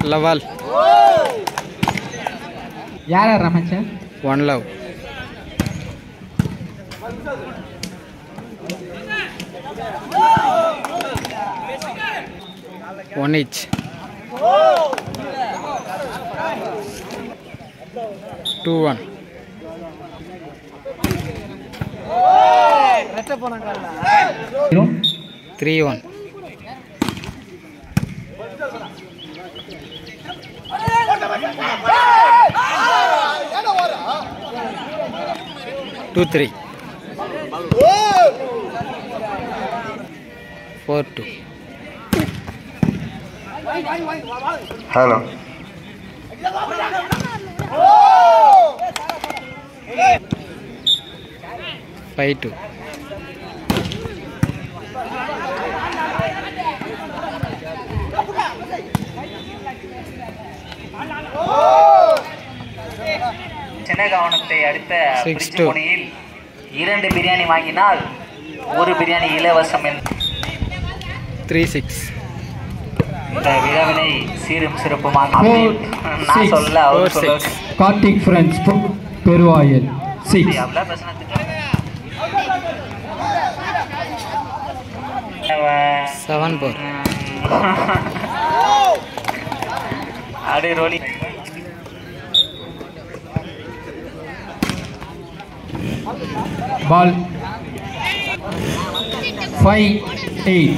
லவால் யார் யார் Ramesh one love one each two one three one two three four two hello five two Chennai கவனத்தை அடுத்த Six bridge two. முனையில் இரண்டு பிரியாணி வாங்கினால் ஒரு பிரியாணி இலவசம் என்ற த்ரீ சிக்ஸ் இந்த விழாவினை சீரும் சிறப்புமாக Four, நான் six, சொல்ல அவர் four, சொல்ல six. Karthik friends Peruvayal six அவ்வளோ பேசினதுக்கு செவன் ஃபோர் அப்படியே ரோலி பால் ஃபைவ் எயிட்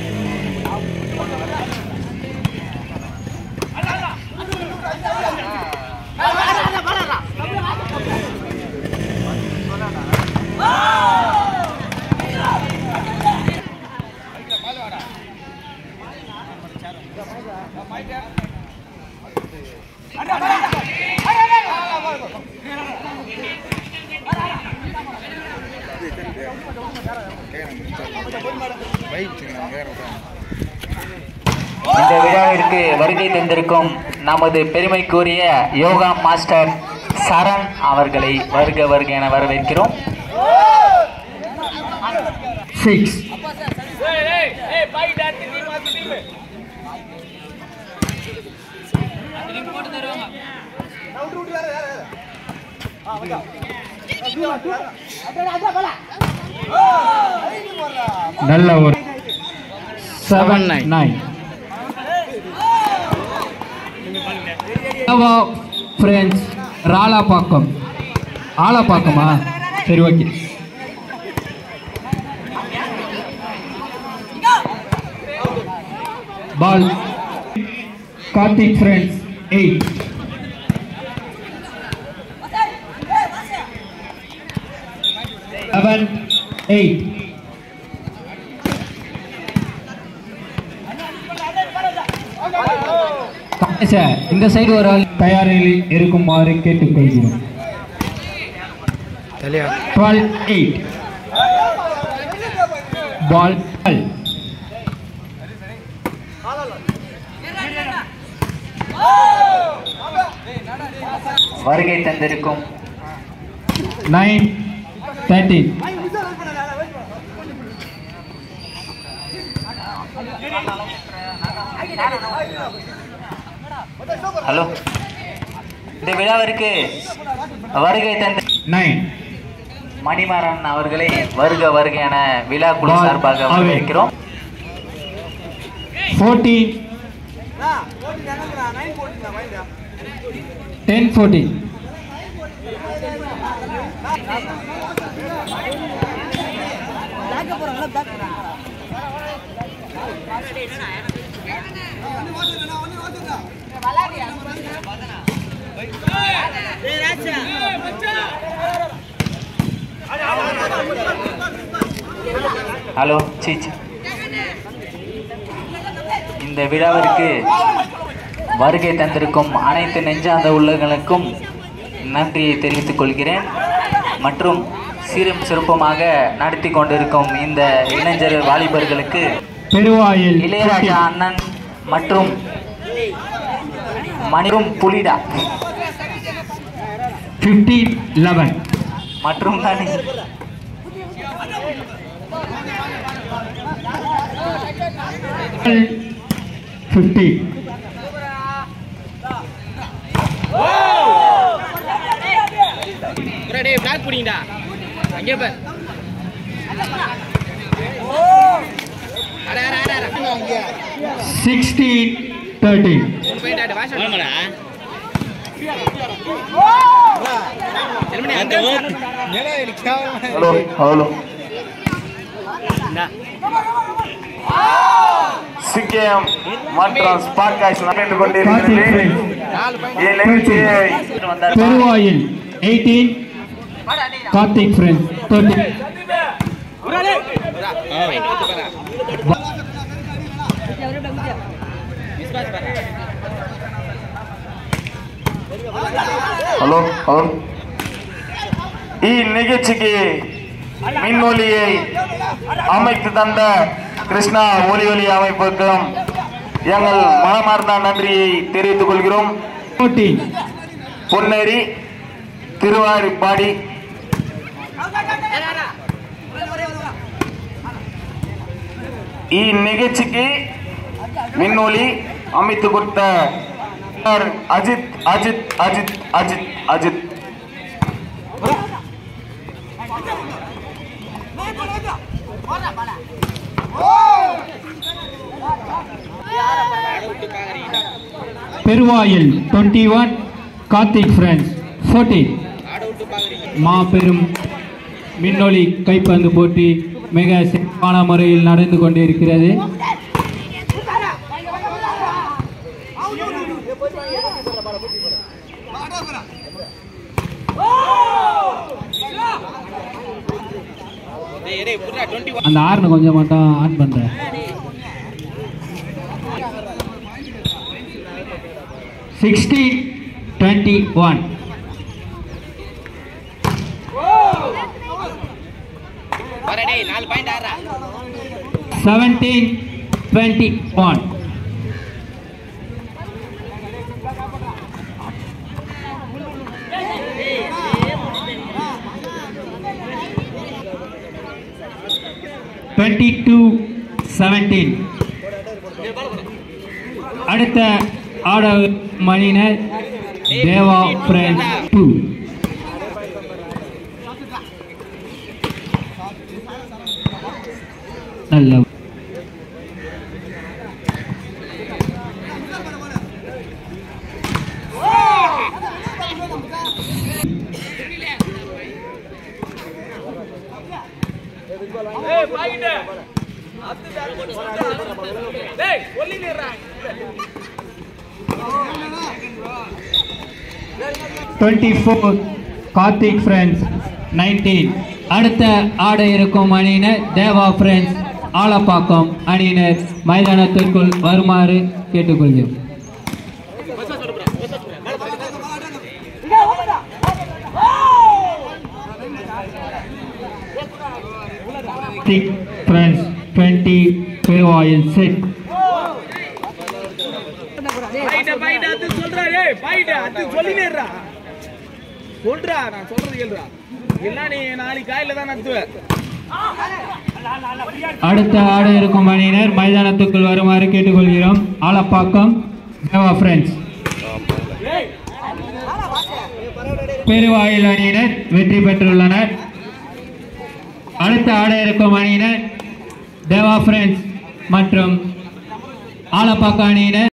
இந்த விழாவிற்கு வருகை தந்திருக்கும் நமது பெருமைக்குரிய யோகா மாஸ்டர் சரண் அவர்களை வருக வருக என வரவேற்கிறோம் சிக்ஸ் நல்ல ஒரு seven nine. Nine friends Ralapakkam ஆலாப்பாக்கமா சரி okay ball Karthik friends eight seven eight sir இந்த சைடு ஒரு ஆள் தயாரில் இருக்குமாறு கேட்டுக்கொள்கிறோம் தலையா டுவெல் எயிட் பால் வருகை தந்திருக்கும் நைன் தேர்ட்டீன் ஹலோ இந்த விழாவிற்கு வருகை தந்த நைன் மணிமாறன் அவர்களை வருக வருக என விழா குழு Ball சார்பாக away. வரவேற்கிறோம் ஃபோர்டீன் டென் ஃபோர்டீன் ஹலோ சீச் இந்த விழாவிற்கு வருகை தந்திருக்கும் அனைத்து நெஞ்சார்ந்த உள்ளங்களுக்கும் நன்றியை தெரிவித்துக் கொள்கிறேன் மற்றும் சீரும் சிறப்புமாக நடத்தி கொண்டிருக்கும் இந்த இளைஞர் வாலிபர்களுக்கு பெருவாயில் இளையராஜா அண்ணன் மற்றும் மணிரும் புலிடா ஃபிஃப்டீன் லெவன் மற்றும் நான் ஃபிஃப்டி டேய் பிளாக் புடிங்கடா அங்கே பார் அட அட அட அட சிக்ஸ்டீன் தேர்ட்டீன் போயிட்டாடு வாஷ் பண்ணடா ஹலோ ஹலோ சிக்கியம் மற்றும் ஸ்பாட்காஸ்ட் நடந்து கொண்டிருக்கிறது இந்நிகழ்ச்சியை வந்தார் Peruvayil eighteen Karthik friends thirteen hello hello இந்நிகழ்ச்சிக்கு மின்னொலியை அமைத்து தந்த கிருஷ்ணா ஒலி ஒலி அமைப்புக்கும் எங்கள் மனமார்ந்த நன்றியை தெரிவித்துக் கொள்கிறோம் ஃபோர்டீன் பொன்னேரி திருவாரிப்பாடி இந்நிகழ்ச்சிக்கு மின்னொலி அமைத்து கொடுத்த Ajith Ajith Ajith Ajith Ajith Peruvayil twenty one Karthik friends fourteen மாபெரும் மின்னொலி கைப்பந்து போட்டி மிக சிறப்பான முறையில் நடந்து கொண்டிருக்கிறது டேய் டேய் புறா 21 அந்த ஆர்னு கொஞ்சம் மட்டும் ஆன் பண்றேன் சிக்ஸ்டீன் டுவெண்ட்டி ஒன் வர டேய் நாலு பாயிண்ட் ஆறா seventeen twenty one twenty two seventeen அடுத்த ஆடவர் மணினர் தேவா ஃப்ரெண்ட்ஸ் டூ நல்ல twenty four Karthik friends nineteen அடுத்த ஆட இருக்கும் அணியினர் தேவா ஃப்ரெண்ட்ஸ் ஆலப்பாக்கம் அணியினர் மைதானத்திற்குள் வருமாறு கேட்டுக்கொள்கிறோம் Karthik friends twenty Peruvayil set point point அது சொல்றா டேய் பாயிண்ட் அது சொல்லினேறா சொல்றா நான் சொல்றது கேளுடா இல்ல நீ நாளைக்கு காயில தான் நடத்துவ அடுத்த ஆட இருக்கும் அணியினர் மைதானத்துக்குள் வருமாறு கேட்டுக்கொள்கிறோம் ஆலப்பாக்கம் தேவா ஃப்ரெண்ட்ஸ் பெருவாயில் அணியினர் வெற்றி பெற்றுள்ளனர் அடுத்த ஆட இருக்கும் அணியினர் தேவா ஃப்ரெண்ட்ஸ் மற்றும் ஆலப்பாக்கம் அணியினர்